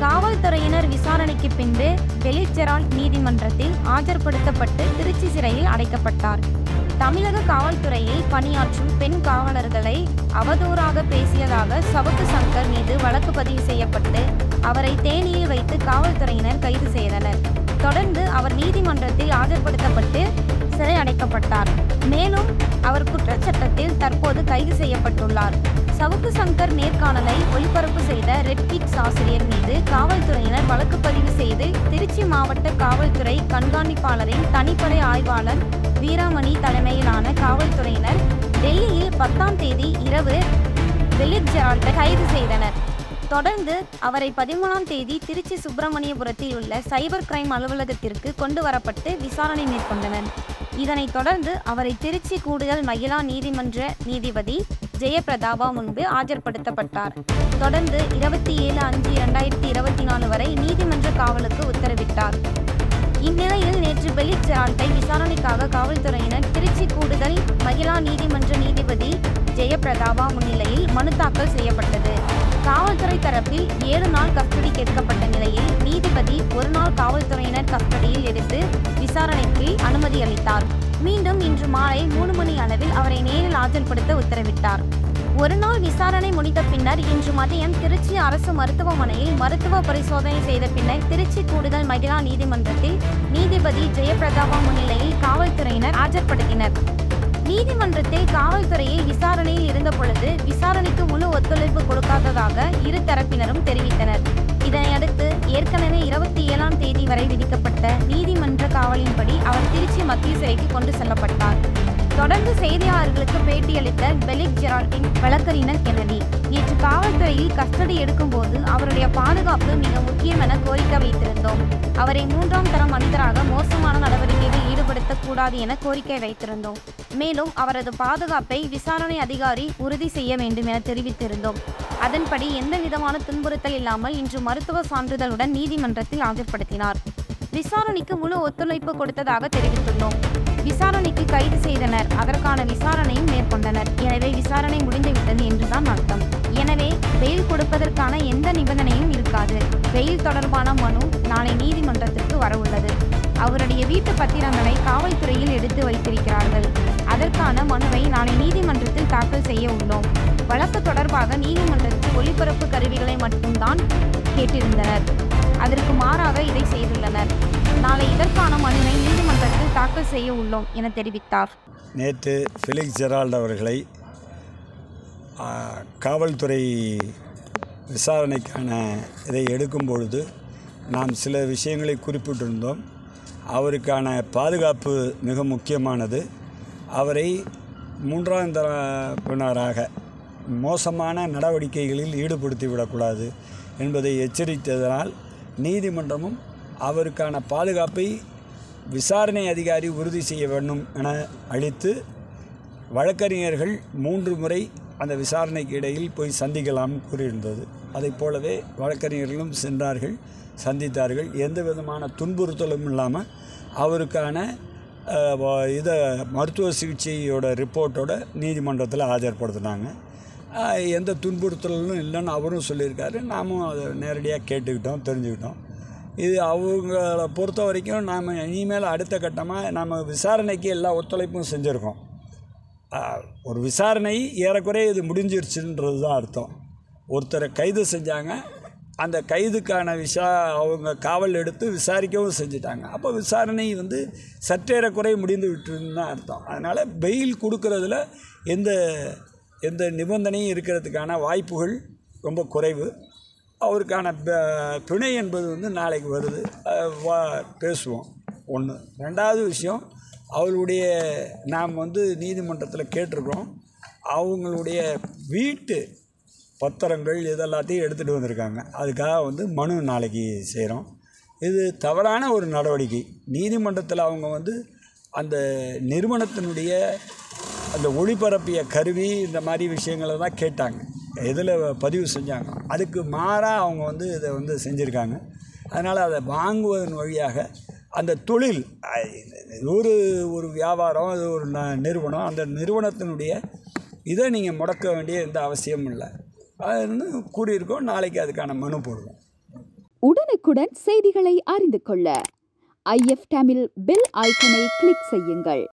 காவல்துறையினர் விசாரணைக்கு பின்பு பெலிஜெரால்ட் நீதிமன்றத்தில் ஆஜர்படுத்தப்பட்டு திருச்சி சிறையில் அடைக்கப்பட்டார் தமிழக காவல்துறையில் பணியாற்றும் பெண் காவலர்களை அவதூறாக பேசியதாக சவுக்கு சங்கர் மீது வழக்கு பதிவு செய்யப்பட்டு அவரை தேனியில் வைத்து காவல்துறையினர் கைது செய்தனர் தொடர்ந்து அவர் நீதிமன்றத்தில் ஆஜர்படுத்தப்பட்டு சிறை அடைக்கப்பட்டார் மேலும் அவர் குற்றச்சட்டத்தில் தற்போது கைது செய்யப்பட்டுள்ளார் சவுக்கு சங்கர் நேர்காணலை ஒளிபரப்பு செய்த ரெட் கிக்ஸ் ஆசிரியர் மீது காவல்துறையினர் வழக்கு பதிவு செய்து திருச்சி மாவட்ட காவல்துறை கண்காணிப்பாளரின் தனிப்படை ஆய்வாளர் வீராமணி தலைமையிலான காவல்துறையினர் டெல்லியில் பத்தாம் தேதி இரவு திலீப் ஜெரால்டை கைது செய்தனர் தொடர்ந்து அவரை பதிமூணாம் தேதி திருச்சி சுப்பிரமணியபுரத்தில் உள்ள சைபர் கிரைம் அலுவலகத்திற்கு கொண்டு வரப்பட்டு விசாரணை மேற்கொண்டனர் இதனைத் தொடர்ந்து அவரை திருச்சி கூடுதல் மகிழா நீதிமன்ற நீதிபதி ஜெயபிரதாபா முன்பு ஆஜர்படுத்தப்பட்டார் தொடர்ந்து இருபத்தி ஏழு அஞ்சு இரண்டாயிரத்தி இருபத்தி நாலு வரை நீதிமன்ற காவலுக்கு உத்தரவிட்டார் இந்நிலையில் நேற்று பெலிக் ஜெரால்டை விசாரணைக்காக காவல்துறையினர் திருச்சி கூடுதல் மகிழா நீதிமன்ற நீதிபதி ஜெயபிரதாபா முன்னிலையில் மனு தாக்கல் செய்யப்பட்டது காவல்துறை தரப்பில் ஏழு நாள் கஸ்டடி கேட்கப்பட்ட நிலையில் நீதிபதி ஒரு நாள் காவல்துறையினர் கஸ்டடியில் எடுத்து விசாரணைக்கு அனுமதி அளித்தார் மீண்டும் இன்று மாலை மூணு மணி அளவில் அவரை நேரில் ஆஜர்படுத்த உத்தரவிட்டார் ஒரு நாள் விசாரணை முடிந்த பின்னர் இன்று மதியம் திருச்சி அரசு மருத்துவமனையில் மருத்துவ பரிசோதனை செய்த பின்னர் திருச்சி கூடுதல் மகிழா நீதிமன்றத்தில் நீதிபதி ஜெயபிரதாபா முன்னிலையில் காவல்துறையினர் ஆஜர்படுத்தினர் நீதிமன்றத்தில் காவல்துறையில் விசாரணையில் இருந்த பொழுது விசாரணைக்கு முழு ஒத்துழைப்பு கொடுக்காததாக இரு தரப்பினரும் தெரிவித்தனர் இதனையடுத்து ஏற்கனவே இருபத்தி ஏழாம் தேதி வரை விதிக்கப்பட்ட நீதிமன்ற காவலின்படி அவர் திருச்சி மத்திய சிறைக்கு கொண்டு செல்லப்பட்டார் தொடர்ந்து செய்தியாளர்களுக்கு பேட்டியளித்த பெலிக் ஜெரால்டின் வழக்கறிஞர் கென்னடி நேற்று காவல்துறையில் கஸ்டடி எடுக்கும்போது அவருடைய பாதுகாப்பு மிக முக்கியம் என கோரிக்கை வைத்திருந்தோம் அவரை மூன்றாம் தர மனிதராக மோசமான நடவடிக்கைகளில் ஈடுபடுத்தக்கூடாது என கோரிக்கை வைத்திருந்தோம் மேலும் அவரது பாதுகாப்பை விசாரணை அதிகாரி உறுதி செய்ய வேண்டும் என தெரிவித்திருந்தோம் அதன்படி எந்த விதமான துன்புறுத்தல் இல்லாமல் இன்று மருத்துவ சான்றிதழுடன் நீதிமன்றத்தில் ஆஜர்படுத்தினார் விசாரணைக்கு முழு ஒத்துழைப்பு கொடுத்ததாக தெரிவித்துள்ளோம் விசாரணைக்கு கைது செய்தனர் அதற்கான விசாரணையும் மேற்கொண்டனர் எனவே விசாரணை முடிந்துவிட்டது என்றுதான் அர்த்தம் எனவே பெயில் கொடுப்பதற்கான எந்த நிபந்தனையும் இருக்காது பெயில் தொடர்பான மனு நாளை நீதிமன்றத்திற்கு வரவுள்ளது அவருடைய வீட்டு பத்திரங்களை காவல்துறையில் எடுத்து வைத்திருக்கிறார்கள் அதற்கான மனுவை நாளை நீதிமன்றத்தில் தாக்கல் செய்ய உள்ளோம் வழக்கு தொடர்பாக நீதிமன்றத்தில் ஒளிபரப்பு கருவிகளை மட்டும்தான் கேட்டிருந்தனர் அதற்கு மாறாக இதை செய்துள்ளனர் நாளை இதற்கான மனுவை நீதிமன்றத்தில் தாக்கல் செய்ய உள்ளோம் என தெரிவித்தார் நேற்று ஃபெலிக்ஸ் ஜெரால்ட் அவர்களை ஆ, காவல்துறை விசாரணைக்கான இதை எடுக்கும் பொழுது நாம் சில விஷயங்களை குறிப்பிட்டிருந்தோம் அவருக்கான பாதுகாப்பு மிக முக்கியமானது அவரை மூன்றாம் தரப்பினராக மோசமான நடவடிக்கைகளில் ஈடுபடுத்தி விடக்கூடாது என்பதை எச்சரித்ததனால் நீதிமன்றமும் அவருக்கான பாதுகாப்பை விசாரணை அதிகாரி உறுதி செய்ய வேண்டும் என அளித்து வழக்கறிஞர்கள் மூன்று முறை அந்த விசாரணைக்கு இடையில் போய் சந்திக்கலாம் கூறியிருந்தது அதைப் போலவே வழக்கறிஞர்களும் சென்றார்கள் சந்தித்தார்கள் எந்த விதமான துன்புறுத்தலும் இல்லாமல் அவருக்கான அஹ், வ- இதை மருத்துவ சிகிச்சையோட ரிப்போர்ட்டோட நீதிமன்றத்தில் ஆஜர்படுத்தினாங்க அஹ், எந்த துன்புறுத்தலும் இல்லைன்னு அவரும் சொல்லியிருக்காரு நாமும் அதை நேரடியாக கேட்டுக்கிட்டோம் தெரிஞ்சுக்கிட்டோம் இது அவங்கள பொறுத்த வரைக்கும் நாம் இனிமேல் அடுத்த கட்டமாக நம்ம விசாரணைக்கு எல்லா ஒத்துழைப்பும் செஞ்சுருக்கோம் ஆஹ், ஒரு விசாரணை ஏறக்குறைய இது முடிஞ்சிருச்சுன்றது தான் அர்த்தம் ஒருத்தரை கைது செஞ்சாங்க அந்த கைதுக்கான விசா அவங்க காவல் எடுத்து விசாரிக்கவும் செஞ்சுட்டாங்க அப்போ விசாரணை வந்து சற்றேறக்குறைய முடிந்து விட்டுருன்னு தான் அர்த்தம் அதனால் பெயில் கொடுக்கறதுல எந்த எந்த நிபந்தனையும் இருக்கிறதுக்கான வாய்ப்புகள் ரொம்ப குறைவு அவருக்கான ப- பிணை என்பது வந்து நாளைக்கு வருது அஹ் வா பேசுவோம் ஒன்று ரெண்டாவது விஷயம் அவர்களுடைய நாம் வந்து நீதிமன்றத்தில் கேட்டிருக்கோம் அவங்களுடைய வீட்டு பத்திரங்கள் இதெல்லாத்தையும் எடுத்துகிட்டு வந்திருக்காங்க அதுக்காக வந்து மனு நாளைக்கு செய்கிறோம் இது தவறான ஒரு நடவடிக்கை நீதிமன்றத்தில் அவங்க வந்து அந்த நிறுவனத்தினுடைய அந்த ஒளிபரப்பிய கருவி இந்த மாதிரி விஷயங்களை தான் கேட்டாங்க எதில் பதிவு செஞ்சாங்க அதுக்கு மாறாக அவங்க வந்து இதை வந்து செஞ்சுருக்காங்க அதனால் அதை வாங்குவதன் வழியாக அந்த தொழில் அஹ், இது ஒரு ஒரு வியாபாரம் அது ஒரு ந- நிறுவனம் அந்த நிறுவனத்தினுடைய இதை நீங்கள் முடக்க வேண்டிய எந்த அவசியமும் இல்லை அதுன்னு கூறியிருக்கோம் நாளைக்கு அதுக்கான மனு போடுவோம் உடனுக்குடன் செய்திகளை அறிந்து கொள்ள ஐஎஃப் தமிழ் பெல் ஐக்கனை கிளிக் செய்யுங்கள்